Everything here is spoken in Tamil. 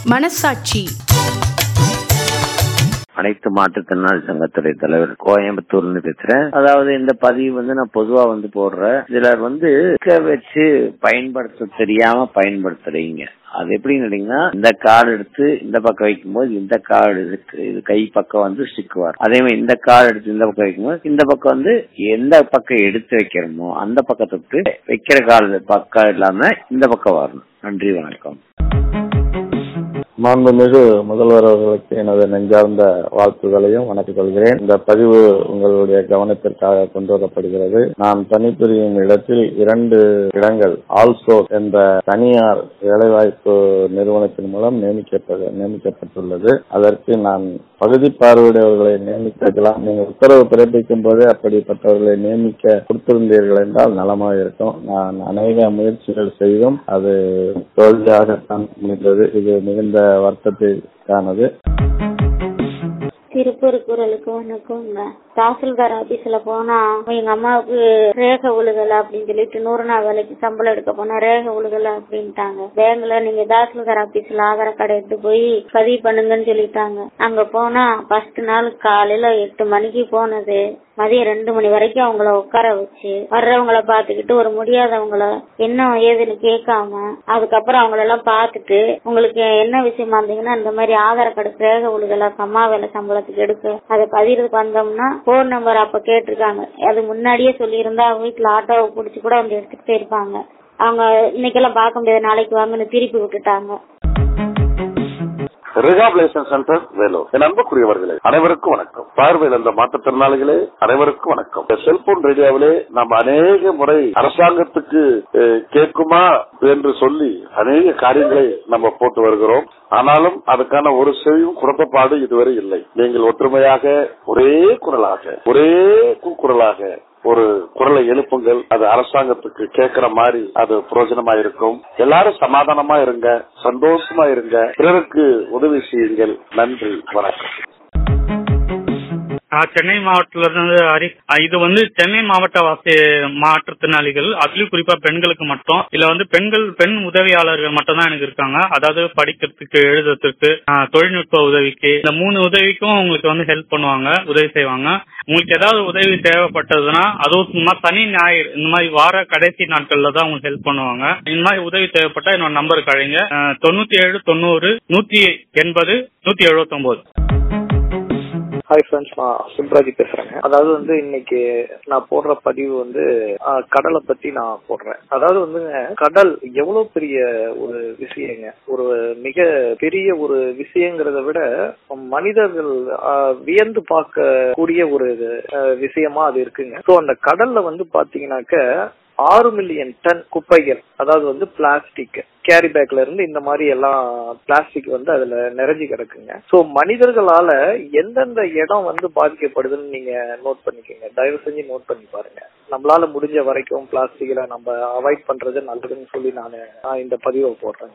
மனசாட்சி அனைத்து மாற்றுத்திறனாளி சங்கத்துடைய தலைவர் கோயம்புத்தூர்னு பேசுறேன் அதாவது இந்த பதிவு வந்து நான் பொதுவா வந்து போடுறேன் சிலர் வந்து இருக்க வச்சு பயன்படுத்த தெரியாம பயன்படுத்துறீங்க அது எப்படின்னு கேட்டீங்கன்னா இந்த கார்டு எடுத்து இந்த பக்கம் வைக்கும்போது இந்த கார்டு இருக்கு இது கை பக்கம் வந்து சிக்குவார் அதே மாதிரி இந்த கார்டு எடுத்து இந்த பக்கம் வைக்கும்போது இந்த பக்கம் வந்து எந்த பக்கம் எடுத்து வைக்கிறோமோ அந்த பக்கத்துக்கு வைக்கிற கார்டு பக்கம் இல்லாம இந்த பக்கம் வரணும் நன்றி வணக்கம் மாண்புமிகு முதல்வர் அவர்களுக்கு எனது நெஞ்சார்ந்த வாழ்த்துக்களையும் வணக்கிக் கொள்கிறேன் இந்த பதிவு உங்களுடைய கவனத்திற்காக கொண்டு வரப்படுகிறது நான் பணிபுரியும் இடத்தில் இரண்டு இடங்கள் ஆல்சோ என்ற தனியார் வேலைவாய்ப்பு நிறுவனத்தின் மூலம் நியமிக்கப்பட நியமிக்கப்பட்டுள்ளது அதற்கு நான் பகுதி பார்வையுடையவர்களை நியமிக்கலாம் நீங்கள் உத்தரவு பிறப்பிக்கும் போது அப்படிப்பட்டவர்களை நியமிக்க கொடுத்திருந்தீர்கள் என்றால் நலமாக இருக்கும் நான் அநேக முயற்சிகள் செய்தும் அது தோல்வியாகத்தான் முடிந்தது இது மிகுந்த வருத்தத்திற்கானது திருப்பூர் குரலுக்கு வணக்கங்க தாசில்தார் ஆபீஸ்ல போனா எங்க அம்மாவுக்கு ரேக உழுகல அப்படின்னு சொல்லிட்டு நூறு நாள் வேலைக்கு சம்பளம் எடுக்க போனா ரேக உழுகல அப்படின்ட்டாங்க பேங்க்ல நீங்க தாசில்தார் ஆபீஸ்ல ஆதார் கார்டு எடுத்து போய் பதிவு பண்ணுங்கன்னு சொல்லிட்டாங்க அங்க போனா ஃபர்ஸ்ட் நாள் காலையில எட்டு மணிக்கு போனது மதியம் ரெண்டு மணி வரைக்கும் அவங்கள உட்கார வச்சு வர்றவங்கள பாத்துக்கிட்டு ஒரு முடியாதவங்கள என்ன ஏதுன்னு கேட்காம அதுக்கப்புறம் அவங்கள எல்லாம் பாத்துட்டு உங்களுக்கு என்ன விஷயமா இருந்தீங்கன்னா இந்த மாதிரி ஆதார் கார்டு ரேக உழுகல அம்மா வேலை சம்பளத்துக்கு எடுக்க அதை பதிகிறதுக்கு வந்தோம்னா போன் நம்பர் அப்ப கேட்டிருக்காங்க அது முன்னாடியே சொல்லியிருந்தா வீட்டுல ஆட்டோவை புடிச்சு கூட வந்து எடுத்துட்டு போயிருப்பாங்க அவங்க இன்னைக்கெல்லாம் பார்க்க முடியாது நாளைக்கு வாங்கன்னு திருப்பி விட்டுட்டாங்க ரிஹாபிலேஷன் சென்டர் வேலூர் என் அன்புக்குரியவர்களே அனைவருக்கும் வணக்கம் பார்வையில் அந்த மாற்றுத்திறனாளிகளே அனைவருக்கும் வணக்கம் இந்த செல்போன் ரேடியோவிலே நாம் அநேக முறை அரசாங்கத்துக்கு அஹ், கேட்குமா என்று சொல்லி அநேக காரியங்களை நம்ம போட்டு வருகிறோம் ஆனாலும் அதுக்கான ஒரு செவியும் குழப்பப்பாடு இதுவரை இல்லை நீங்கள் ஒற்றுமையாக ஒரே குரலாக ஒரே கூக்குரலாக ஒரு குரலை எழுப்புங்கள் அது அரசாங்கத்துக்கு கேட்கிற மாதிரி அது பிரயோஜனமா இருக்கும் எல்லாரும் சமாதானமா இருங்க சந்தோஷமா இருங்க பிறருக்கு உதவி செய்யுங்கள் நன்றி வணக்கம் நான் சென்னை மாவட்டத்துல இருந்து ஹரி அஹ் இது வந்து சென்னை மாவட்ட வாசி மாற்றுத்திறனாளிகள் அதுலயும் குறிப்பா பெண்களுக்கு மட்டும் இதுல வந்து பெண்கள் பெண் உதவியாளர்கள் மட்டும் தான் எனக்கு இருக்காங்க அதாவது படிக்கிறதுக்கு எழுதுறதுக்கு அஹ், தொழில்நுட்ப உதவிக்கு இந்த மூணு உதவிக்கும் உங்களுக்கு வந்து ஹெல்ப் பண்ணுவாங்க உதவி செய்வாங்க உங்களுக்கு ஏதாவது உதவி தேவைப்பட்டதுன்னா அதுவும் சும்மா சனி ஞாயிறு இந்த மாதிரி வார கடைசி நாட்கள்ல தான் உங்களுக்கு ஹெல்ப் பண்ணுவாங்க இந்த மாதிரி உதவி தேவைப்பட்டா என்னோட நம்பருக்கு அழைங்க அஹ், தொண்ணூத்தி ஏழு தொண்ணூறு நூத்தி எண்பது நூத்தி எழுபத்தி ஒன்பது ஹாய் ஃப்ரெண்ட்ஸ் நான் சிம்ராஜி பேசுறேங்க அதாவது வந்து இன்னைக்கு நான் போடுற பதிவு வந்து ஆஹ், கடலை பத்தி நான் போடுறேன் அதாவது வந்துங்க கடல் எவ்வளவு பெரிய ஒரு விஷயங்க ஒரு மிக பெரிய ஒரு விஷயங்கிறத விட மனிதர்கள் ஆஹ், வியந்து பார்க்க கூடிய ஒரு ஆஹ், விஷயமா அது இருக்குங்க ஸோ அந்த கடல்ல வந்து பாத்தீங்கன்னாக்க ஆறு மில்லியன் டன் குப்பைகள் அதாவது வந்து பிளாஸ்டிக் கேரி பேக்ல இருந்து இந்த மாதிரி எல்லாம் பிளாஸ்டிக் வந்து அதுல நிறைஞ்சு கிடக்குங்க சோ மனிதர்களால எந்தெந்த இடம் வந்து பாதிக்கப்படுதுன்னு நீங்க நோட் பண்ணிக்கோங்க தயவு செஞ்சு நோட் பண்ணி பாருங்க நம்மளால முடிஞ்ச வரைக்கும் பிளாஸ்டிக்ல நம்ம அவாய்ட் பண்றது நல்லதுன்னு சொல்லி நான் இந்த பதிவை போடுறேங்க